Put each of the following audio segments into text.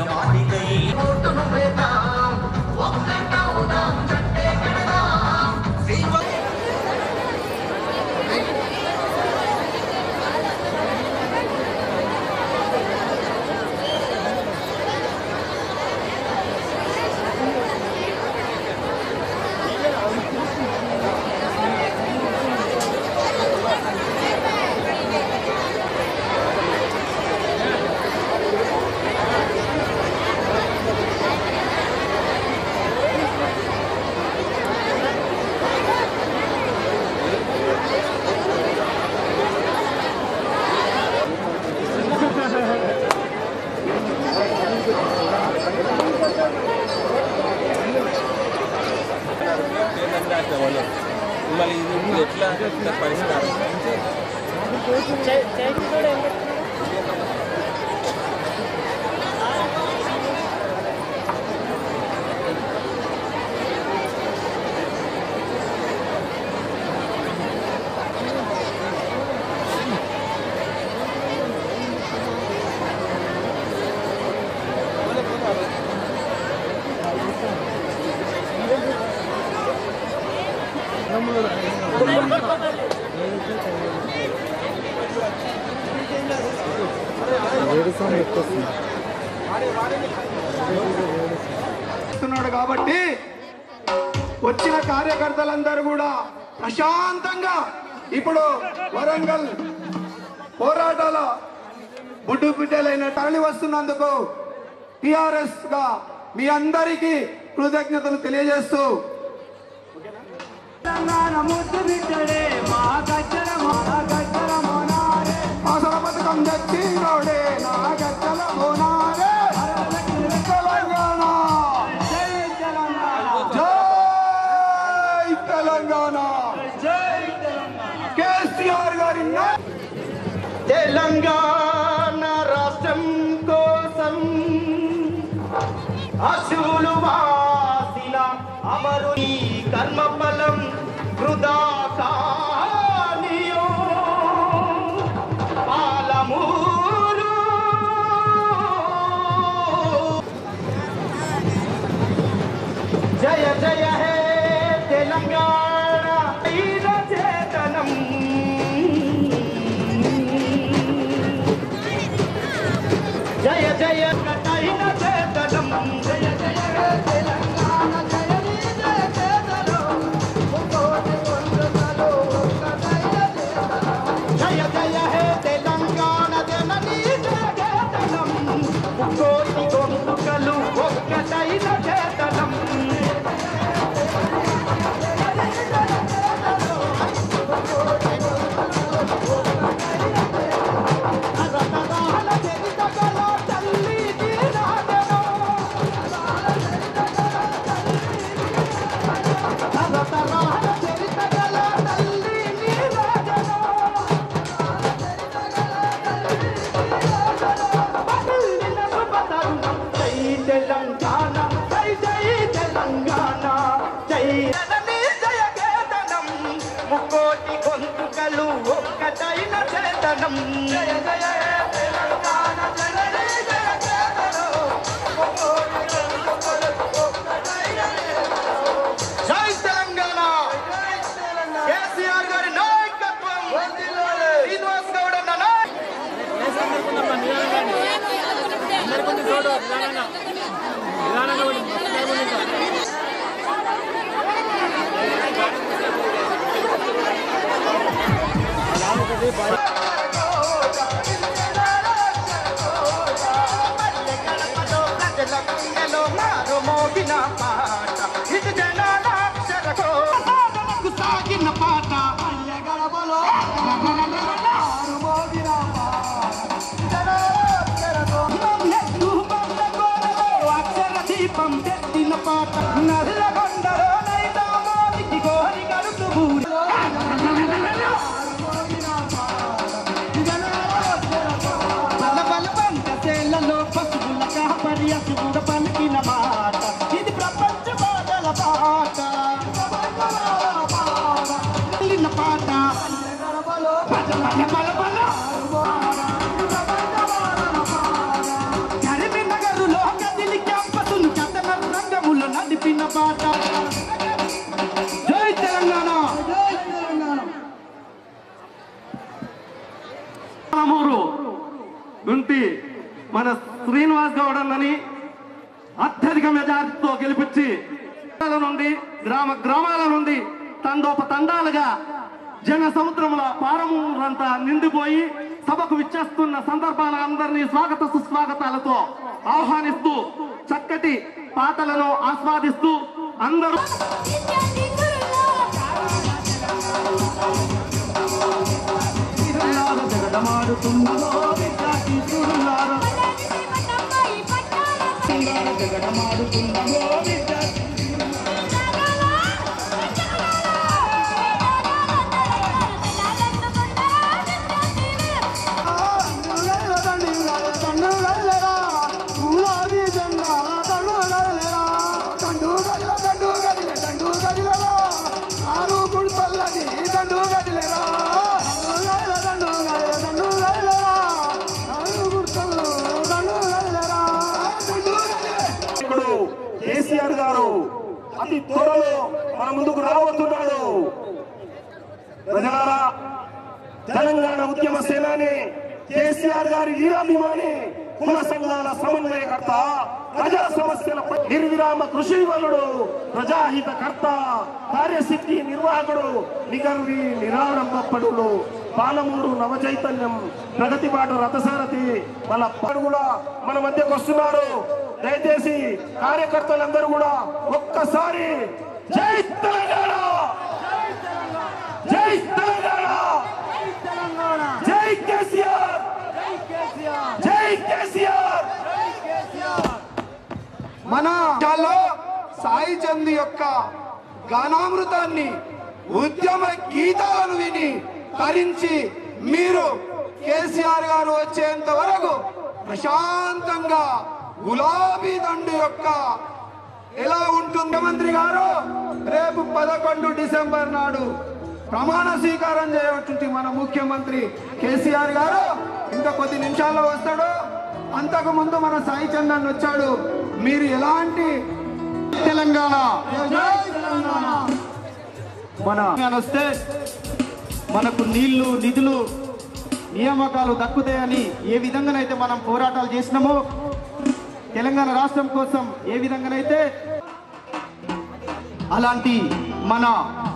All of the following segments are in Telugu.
యజమానికై మళ్ళీ ఇది ఎట్లా పరిష్కారం చేస్తున్నాడు కాబట్టి వచ్చిన కార్యకర్తలందరూ కూడా ప్రశాంతంగా ఇప్పుడు వరంగల్ పోరాటాల బుడ్డు బిడ్డలైన తరలి వస్తున్నందుకు టిఆర్ఎస్ గా మీ అందరికీ కృతజ్ఞతలు తెలియజేస్తూ అసలు బతుకం తెచ్చినోడే నా గజ్జల మోనారే తెలంగాణ జై తెలంగాణ కేసీఆర్ గారి నా- తెలంగాణ రాష్ట్రం కోసం అశులు వాసిన అమరుని కర్మఫలం వృధా కానియో పాలమూరు జయ జయ హే తెలంగాణ వీర చేతనం జయ జయ కటైన చేతనం జయ జయ హే తెలంగాణ జయ నీ జయ చేతనం ముకోటి వందనలో కటైన చేతనం జయ జయ హే తెలంగాణ జననీ జయ చేతనం ముకోటి గొంతుకలు ఒక్కటైన చేతనం రతనాల చరితగల తల్లి దీనాదనో రతనాల చరితగల తల్లి నీరాజనో పల్లిన శుభతరుణం జై తెలంగాణ జై జై తెలంగాణ జై జననీ జయ కేతనం ముకోటి గొంతుకలు ఒక్కటైన చేతనం జయ జయ తెలంగాణ జననీ జయ కేతనం ముకోటి గొంతుకలు ఒక్కటైన చేతనం. జై తెలంగాణ కేసీఆర్ గారి నాయకత్వం శ్రీనివాస్ గౌడ్ అన్న నాయకత్వం ప్రజల గుండెలో మారు మోగిన పాట ఇది జనాల అక్షరకో సాధనకు సాగిన పాట పల్లె గడపలో మారు మోగిన పాట జనాక్షరకో నెత్తు బండ కోరలో అక్షర దీపం తెచ్చిన పాట నల్లగొండలో నైనా మోదికి గోరి గడుతు ఊరిలో బల బల బండ చేలలో పశువుల కాపరి అసుగుడ పలికిన మాట ఇది ప్రపంచ బాధల పాట పలికిన పాట బల బల బల బల కరిమి నగరులో శ్రీనివాస్ గౌడ్ అన్నని అత్యధిక మెజార్టీతో గెలిపించి జిల్లాల నుండి గ్రామ గ్రామాల నుండి తండోప తండాలుగా జన సముద్రంలో పారములంతా నిండిపోయి సభకు విచ్చేస్తున్న సందర్భాన అందరినీ స్వాగత సుస్వాగతాలతో ఆహ్వానిస్తూ చక్కటి పాటలను ఆస్వాదిస్తూ అందరూ జగడమాడుతుందో విద్యార్థి చూడులారా జగడమాడుతుందో విద్యార్థి ఇప్పుడు కేసీఆర్ గారు అతి త్వరలో మన ముందుకు రాబోతున్నాడు ప్రజలారా తెలంగాణ ఉద్యమ సేనాని కేసీఆర్ గారి వీరాభిమాని కుల సంఘాల సమన్వయకర్త ప్రజా సమస్యలపై నిర్విరామ కృషి వలుడు ప్రజాహితకర్త కార్యసిద్ధి నిర్వాహకుడు నిగర్వి నిరాడంబడు పాలమూరు నవ చైతన్యం ప్రగతి బాట రథసారథి మన కూడా మన మధ్యకు వస్తున్నారు దయచేసి కార్యకర్తలందరూ కూడా ఒక్కసారి జై తెలంగాణ జై తెలంగాణ జై కేసీఆర్ జై కేసీఆర్ మన చాలా సాయి చంద్ యొక్క గానామృతాన్ని ఉద్యమ గీతాలను విని తరించి మీరు కేసీఆర్ గారు వచ్చేంత వరకు ప్రశాంతంగా గులాబీ దండు యొక్క ఎలా ఉంటుంది మంత్రి గారు రేపు పదకొండు డిసెంబర్ నాడు ప్రమాణ స్వీకారం చేయబట్టి మన ముఖ్యమంత్రి కేసీఆర్ గారు ఇంకా కొద్ది నిమిషాల్లో వస్తాడు అంతకు ముందు మన సాయి చందన్ వచ్చాడు మీరు ఎలాంటి తెలంగాణ మన వస్తే మనకు నీళ్లు నిధులు నియామకాలు దక్కుతాయని ఏ విధంగానైతే మనం పోరాటాలు చేసినామో తెలంగాణ రాష్ట్రం కోసం ఏ విధంగానైతే అలాంటి మన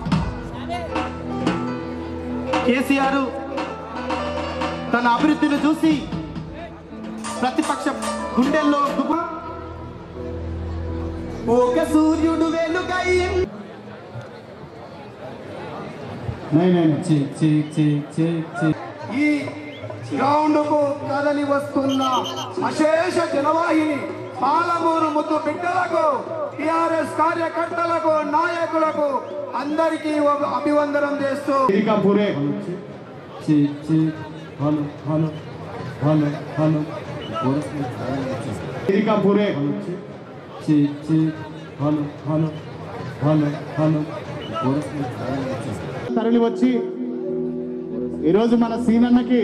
కేసీఆర్ తన అభివృద్ధిని చూసి ప్రతిపక్ష గుండెల్లో దుబ్బు ఒక సూర్యుడు వెలుగై ఈ గ్రౌండ్ కు కదలి వస్తున్న అశేష జనవాహిని పాలమూరు ముద్దు బిడ్డలకు టిఆర్ఎస్ కార్యకర్తలకు నాయకులకు అందరికీ ఒక అభివందనం చేస్తూ పూరే హలో హలో హలో హలో ఎరికా పూరే హలో హలో హలో హలో తరలి వచ్చి ఈరోజు మన సీనన్నకి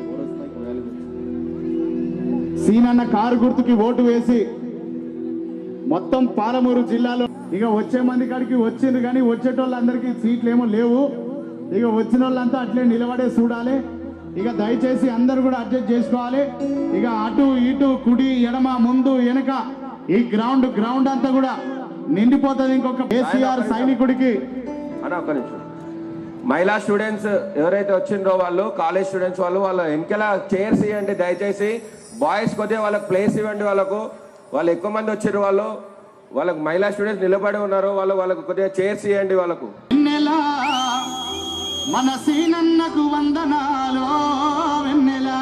సీనన్న కారు గుర్తుకి ఓటు వేసి మొత్తం పాలమూరు జిల్లాలో ఇక వచ్చే మంది కాడికి వచ్చింది కానీ వచ్చేటోళ్ళందరికీ సీట్లు ఏమో లేవు ఇక వచ్చిన వాళ్ళంతా అట్లే నిలబడే చూడాలి ఇక దయచేసి అందరూ కూడా అడ్జస్ట్ చేసుకోవాలి ఇక అటు ఇటు కుడి ఎడమ ముందు వెనక ఈ గ్రౌండ్ గ్రౌండ్ అంతా కూడా నిండిపోతుంది ఇంకొక కేసీఆర్ సైనికుడికి అన్న ఒక్క నిమిషం మహిళా స్టూడెంట్స్ ఎవరైతే వచ్చిండ్రో వాళ్ళు కాలేజ్ స్టూడెంట్స్ వాళ్ళు వాళ్ళ వెనకాల చైర్స్ ఇవ్వండి దయచేసి బాయ్స్ కొద్దిగా వాళ్ళకి ప్లేస్ ఇవ్వండి వాళ్ళకు వాళ్ళు ఎక్కువ మంది వచ్చిర్రు వాళ్ళు వాళ్ళకు మహిళా స్టూడెంట్స్ నిలబడి ఉన్నారు వాళ్ళు వాళ్ళకు కొద్దిగా చైర్స్ ఇవ్వండి వాళ్ళకు వెన్నెలా మన సీనన్నకు వందనాలో వెన్నెలా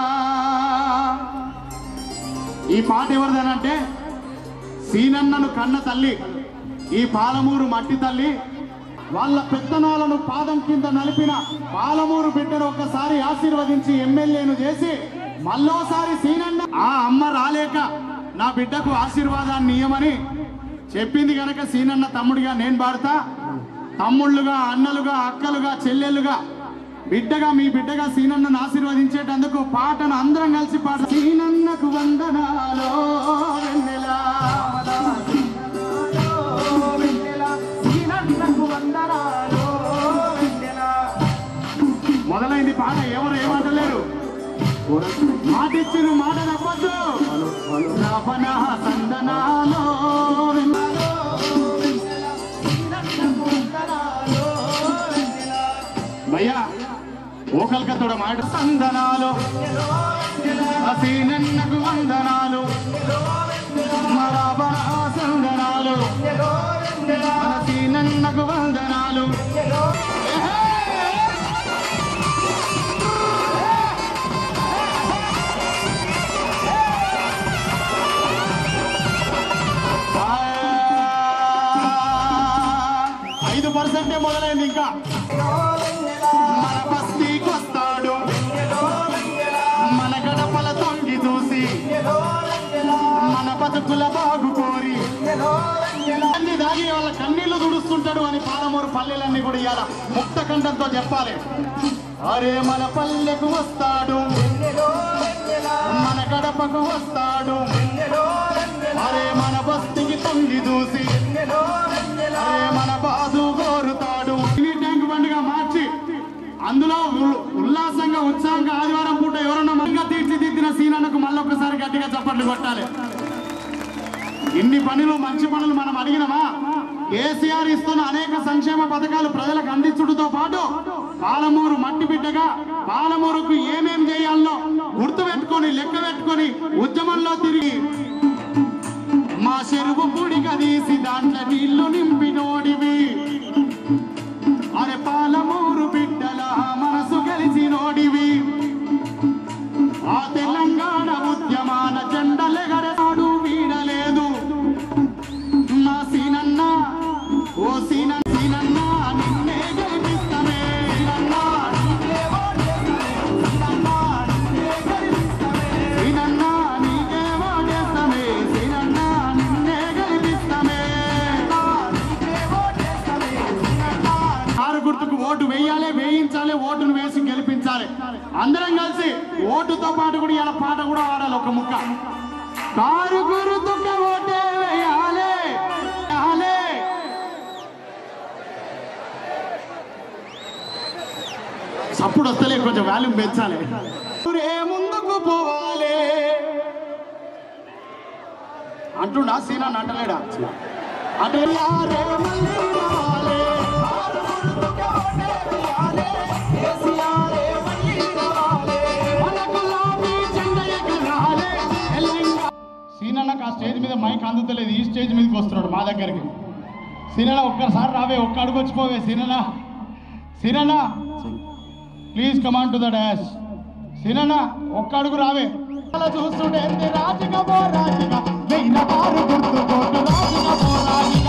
ఈ పాట ఎవరిదనంటే సీనన్నను కన్న తల్లి ఈ పాలమూరు మట్టి తల్లి వాళ్ళ పెత్తనాలను పాదం కింద నలిపిన పాలమూరు బిడ్డను ఒక్కసారి ఆశీర్వదించి ఎమ్మెల్యేను చేసి మళ్ళోసారి సీనన్న ఆ అమ్మ రాలేక నా బిడ్డకు ఆశీర్వాదాన్ని ఇయ్యమని చెప్పింది గనక సీనన్న తమ్ముడిగా నేను పాడతా తమ్ముళ్ళుగా అన్నలుగా అక్కలుగా చెల్లెలుగా బిడ్డగా మీ బిడ్డగా సీనన్నను ఆశీర్వదించేటందుకు పాటను అందరం కలిసి పాట సీనన్నకు వందనాలో వెన్నెలా మొదలైంది పాట ఎవరు ఏమంటలేరు మాట ఇచ్చిన మాట తప్పద్దు రావణ సందనాలో భయ్యా ఓకల్కతోడ మాట సందనాలు అసీనన్నకు వందనాలు మా రావణ సందనాలు అసీనన్నకు వందనాలు ఐదు పర్సెంటే మొదలైంది ఇంకా మన బస్తీకి వస్తాడు మన గడపల తొంగి చూసి మన బతుకుల బాగు కోరి అన్ని దాగి వాళ్ళ కన్నీళ్లు తుడుస్తుంటాడు అని పాలమూరు పల్లెలన్నీ కూడా ఇవాళ ముక్త కంఠంతో చెప్పాలి అరే మన పల్లెకు వస్తాడు మన గడపకు వస్తాడు అరే మన బస్తికి తొంగి చూసి అరే మన బాధు కోరుతాడు మినీ ట్యాంక్ బండిగా మార్చి అందులో ఉల్- ఉల్లాసంగా ఉత్సాహంగా ఆదివారం పూట ఎవరన్నా మంగా తీర్చిదిద్దిన సీనన్నకు మళ్ళొక్కసారి గట్టిగా చప్పట్లు కొట్టాలి ఇన్ని పనులు మంచి పనులు మనం అడిగినమా కేసీఆర్ ఇస్తున్న అనేక సంక్షేమ పథకాలు ప్రజలకు అందించుడుతో పాటు పాలమూరు మట్టి బిడ్డగా పాలమూరుకు ఏమేం చేయాలో గుర్తు పెట్టుకొని లెక్క పెట్టుకొని ఉద్యమంలో తిరిగి మా చెరువు పుడిక తీసి దాంట్లో నీళ్లు నింపినోడివి అరే పాలమూరు బిడ్డల మనసు కలిసి నోడివి ఆ తెలంగాణ ఉద్యమాన జెండలెగరనాడు వీడలేదు నా సీనన్న ఓ సీన సీనన్న నిన్నే గెలిపిస్తమే సీనన్న నీకే ఓటేస్తమే. సీనన్న నిన్నే గెలిపిస్తమే. సీనన్న నీకే ఓటేస్తమే. సీనన్న నిన్నే గెలిపిస్తమే. కారు గుర్తుకు ఓటు వేయాలి వేయించాలి ఓటును వేసి గెలిపించాలి అందరం కలిసి ఓటుతో పాటు కూడా ఇలా పాట కూడా ఆడాలి ఒక ముక్క కారు గుర్తుకు ఓటే వేయాలి వేయాలి. సప్పుడు వస్తలే కొంచెం వాల్యూమ్ పెంచాలి ఊరే ముందుకు పోవాలి అంటుండా సీనా అంటలేడా అటు యారే మళ్ళీ రావాలి. మన గులాబీ జెండా ఎగరాలి. తెలంగాణ- సీనన్నకు ఆ స్టేజ్ మీద మైక్ అందుతలేదు ఈ స్టేజ్ మీదకి వస్తున్నాడు మా దగ్గరికి సీనన్న ఒక్కసారి రావే ఒక్క అడుగు వచ్చిపోవే సీనన్న సీనన్న please command to the dash సీనన్న ఒక్క అడుగు రావే అలా చూస్తుంటే రాజుగా పో రాజుగా వెయ్యి కారు గుర్తు కోటు రాజుగా పో రాజుగా